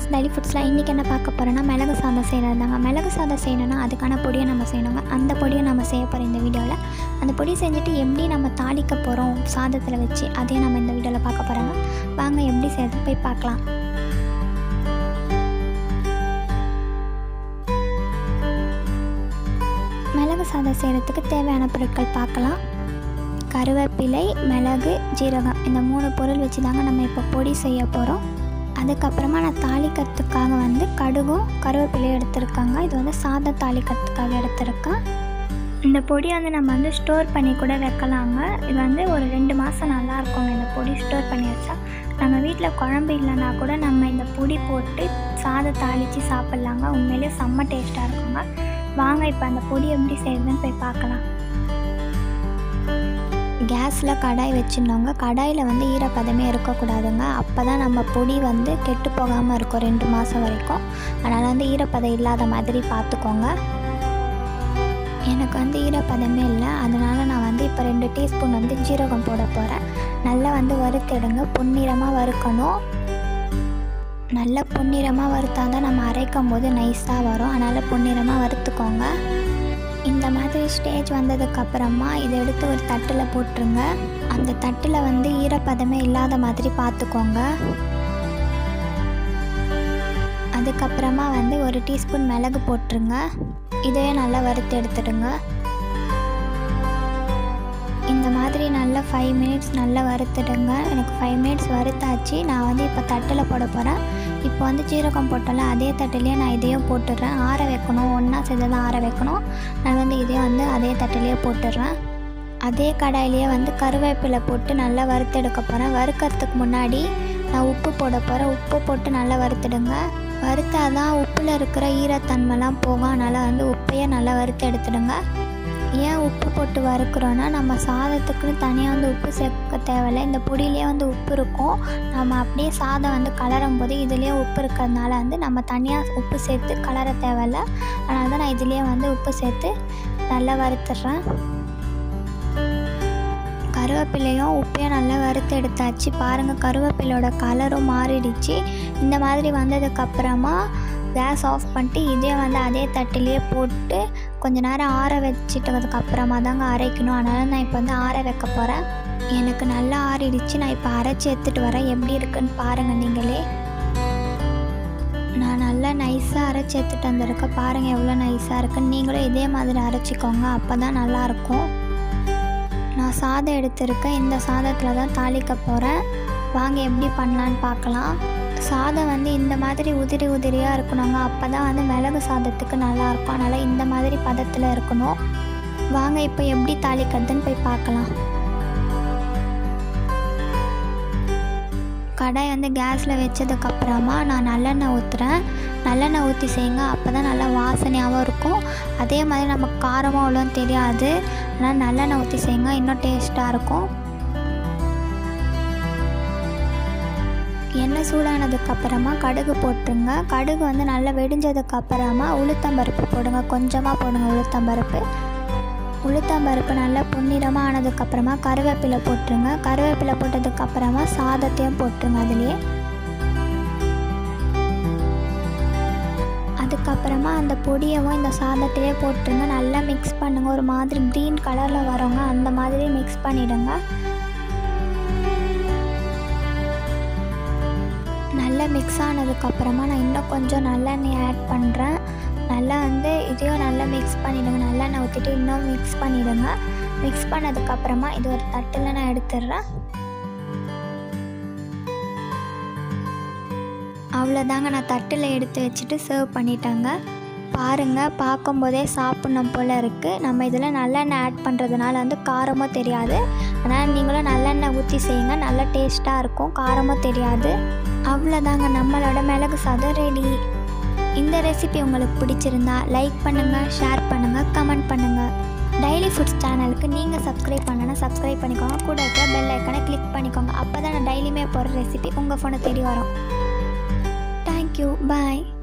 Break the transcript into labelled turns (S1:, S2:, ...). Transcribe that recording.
S1: friends daily ஃபுட்ஸில் இன்றைக்கி என்ன பார்க்க போகிறோன்னா மிளகு சாதம் செய்கிறது தாங்க மிளகு சாதம் செய்யணும்னா அதுக்கான பொடியை நம்ம செய்யணுங்க அந்த பொடியை நம்ம செய்ய போகிறோம் இந்த வீடியோவில் அந்த பொடி செஞ்சுட்டு எப்படி நம்ம தாளிக்க போகிறோம் சாதத்தில் வச்சு அதையும் நம்ம இந்த வீடியோவில் பார்க்க போகிறோங்க வாங்க எப்படி செய்யறது போய் பார்க்கலாம் மிளகு சாதம் செய்கிறதுக்கு தேவையான பொருட்கள் பார்க்கலாம் கருவேப்பிலை மிளகு ஜீரகம் இந்த மூணு பொருள் வச்சு தாங்க நம்ம இப்போ பொடி செய்ய போகிறோம் அதுக்கப்புறமா நான் தாளிக்கிறதுக்காக வந்து கடுகும் கருவேப்பிலையும் எடுத்திருக்காங்க இது வந்து சாதம் தாளிக்கிறதுக்காக எடுத்திருக்கேன் இந்த பொடி வந்து நம்ம வந்து ஸ்டோர் பண்ணி கூட வைக்கலாங்க இது வந்து ஒரு ரெண்டு மாதம் நல்லா இருக்குங்க இந்த பொடி ஸ்டோர் பண்ணி வச்சா நம்ம வீட்டில் குழம்பு இல்லைன்னா கூட நம்ம இந்த பொடி போட்டு சாதம் தாளித்து சாப்பிட்லாங்க உண்மையிலேயே செம்ம டேஸ்ட்டாக இருக்குங்க வாங்க இப்போ அந்த பொடி எப்படி செய்யுதுன்னு போய் பார்க்கலாம் கேஸில் கடாய் வச்சுருந்தவங்க கடாயில் வந்து ஈரப்பதமே இருக்கக்கூடாதுங்க அப்போ தான் நம்ம பொடி வந்து கெட்டு போகாமல் இருக்கும் ரெண்டு மாதம் வரைக்கும் அதனால் வந்து ஈரப்பதம் இல்லாத மாதிரி பார்த்துக்கோங்க எனக்கு வந்து ஈரப்பதமே இல்லை அதனால் நான் வந்து இப்போ ரெண்டு டீஸ்பூன் வந்து ஜீரகம் போட போகிறேன் நல்லா வந்து வறுத்தெடுங்க பொன்னிறமாக வறுக்கணும் நல்லா பொன்னிறமாக வறுத்தா தான் நம்ம அரைக்கும் போது நைஸாக வரும் அதனால் பொன்னிறமாக வறுத்துக்கோங்க இந்த மாதிரி ஸ்டேஜ் வந்ததுக்கப்புறமா இதை எடுத்து ஒரு தட்டில் போட்டுருங்க அந்த தட்டில் வந்து ஈரப்பதமே இல்லாத மாதிரி பார்த்துக்கோங்க அதுக்கப்புறமா வந்து ஒரு டீஸ்பூன் மிளகு போட்டுருங்க இதையே நல்லா வறுத்து எடுத்துடுங்க இந்த மாதிரி நல்லா ஃபைவ் மினிட்ஸ் நல்லா வறுத்துடுங்க எனக்கு ஃபைவ் மினிட்ஸ் வறுத்தாச்சு நான் வந்து இப்போ தட்டில் போட போகிறேன் இப்போ வந்து ஜீரகம் போட்டல அதே தட்டிலேயே நான் இதையும் போட்டுடுறேன் ஆற வைக்கணும் ஒன்றா சேர்ந்து தான் ஆற வைக்கணும் நான் வந்து இதையும் வந்து அதே தட்டிலேயே போட்டுடுறேன் அதே கடாயிலேயே வந்து கருவேப்பிலை போட்டு நல்லா வறுத்தெடுக்க போகிறேன் வறுக்கிறதுக்கு முன்னாடி நான் உப்பு போட போகிறேன் உப்பு போட்டு நல்லா வறுத்துடுங்க வறுத்தாதான் உப்பில் இருக்கிற ஈரத்தன்மைலாம் போகும் அதனால் வந்து உப்பையே நல்லா வறுத்து எடுத்துடுங்க ஏன் உப்பு போட்டு வறுக்கிறோன்னா நம்ம சாதத்துக்குன்னு தனியாக வந்து உப்பு சேர்க்க தேவையில்லை இந்த பொடியிலே வந்து உப்பு இருக்கும் நம்ம அப்படியே சாதம் வந்து கலரும் போது இதுலேயே உப்பு இருக்கிறதுனால வந்து நம்ம தனியாக உப்பு சேர்த்து கலர தேவையில்ல அதனால தான் நான் இதுலேயே வந்து உப்பு சேர்த்து நல்லா வறுத்துடுறேன் கருவேப்பிலையும் உப்பையும் நல்லா வறுத்து எடுத்தாச்சு பாருங்கள் கருவேப்பிலையோட கலரும் மாறிடுச்சு இந்த மாதிரி வந்ததுக்கப்புறமா கேஸ் ஆஃப் பண்ணிட்டு இதே வந்து அதே தட்டிலேயே போட்டு கொஞ்ச நேரம் ஆற வச்சிட்டதுக்கு அப்புறமா தாங்க அரைக்கணும் அதனால் நான் இப்போ வந்து ஆற வைக்க போகிறேன் எனக்கு நல்லா ஆறிடுச்சு நான் இப்போ அரைச்சி எடுத்துகிட்டு வரேன் எப்படி இருக்குன்னு பாருங்கள் நீங்களே நான் நல்லா நைஸாக அரைச்சி எடுத்துகிட்டு வந்திருக்கேன் பாருங்கள் எவ்வளோ நைஸாக இருக்குன்னு நீங்களும் இதே மாதிரி அரைச்சிக்கோங்க அப்போ தான் நல்லாயிருக்கும் நான் சாதம் எடுத்திருக்கேன் இந்த சாதத்தில் தான் தாளிக்க போகிறேன் வாங்க எப்படி பண்ணலான்னு பார்க்கலாம் சாதம் வந்து இந்த மாதிரி உதிரி உதிரியாக இருக்கணுங்க அப்போ தான் வந்து மிளகு சாதத்துக்கு நல்லாயிருக்கும் அதனால் இந்த மாதிரி பதத்தில் இருக்கணும் வாங்க இப்போ எப்படி தாளிக்கிறதுன்னு போய் பார்க்கலாம் கடாய் வந்து கேஸில் வச்சதுக்கப்புறமா நான் நல்லெண்ணெய் ஊற்றுறேன் நல்லெண்ணெய் ஊற்றி செய்யுங்க அப்போ தான் நல்லா வாசனையாகவும் இருக்கும் அதே மாதிரி நம்ம காரமாக அவ்வளோன்னு தெரியாது ஆனால் நல்லெண்ணெய் ஊற்றி செய்யுங்க இன்னும் டேஸ்ட்டாக இருக்கும் எண்ணெய் சூடானதுக்கப்புறமா கடுகு போட்டுருங்க கடுகு வந்து நல்லா வெடிஞ்சதுக்கப்புறமா உளுத்தம்பருப்பு போடுங்க கொஞ்சமாக போடுங்க உளுத்தம்பருப்பு உளுத்தம்பருப்பு நல்லா பொன்னிறமாக ஆனதுக்கப்புறமா கருவேப்பிலை போட்டுருங்க கருவேப்பிலை போட்டதுக்கப்புறமா சாதத்தையும் போட்டுருங்க அதுலேயே அதுக்கப்புறமா அந்த பொடியவும் இந்த சாதத்திலே போட்டுருங்க நல்லா மிக்ஸ் பண்ணுங்கள் ஒரு மாதிரி க்ரீன் கலரில் வரவங்க அந்த மாதிரி மிக்ஸ் பண்ணிவிடுங்க நல்லா மிக்ஸ் ஆனதுக்கப்புறமா நான் இன்னும் கொஞ்சம் நல்லெண்ணெய் ஆட் பண்ணுறேன் நல்லா வந்து இதையும் நல்லா மிக்ஸ் பண்ணிவிடுங்க நல்லெண்ணெய் ஊற்றிட்டு இன்னும் மிக்ஸ் பண்ணிவிடுங்க மிக்ஸ் பண்ணதுக்கப்புறமா இது ஒரு தட்டில் நான் எடுத்துடுறேன் அவ்வளோதாங்க நான் தட்டில் எடுத்து வச்சுட்டு சர்வ் பண்ணிட்டேங்க பாருங்கள் பார்க்கும்போதே சாப்பிட்ணும் போல் இருக்குது நம்ம இதில் நல்லெண்ணெய் ஆட் பண்ணுறதுனால வந்து காரமும் தெரியாது அதனால் நீங்களும் நல்லெண்ணெய் ஊற்றி செய்யுங்க நல்லா டேஸ்ட்டாக இருக்கும் காரமும் தெரியாது அவ்வளோதாங்க நம்மளோட மிளகு சாதம் ரெடி இந்த ரெசிபி உங்களுக்கு பிடிச்சிருந்தா லைக் பண்ணுங்கள் ஷேர் பண்ணுங்கள் கமெண்ட் பண்ணுங்கள் டெய்லி ஃபுட்ஸ் சேனலுக்கு நீங்கள் சப்ஸ்கிரைப் பண்ணனா சப்ஸ்கிரைப் பண்ணிக்கோங்க கூட இருக்கிற பெல் ஐக்கனை கிளிக் பண்ணிக்கோங்க அப்போ தான் நான் டெய்லியுமே போகிற ரெசிபி உங்கள் ஃபோனை தேடி வரும் தேங்க்யூ பாய்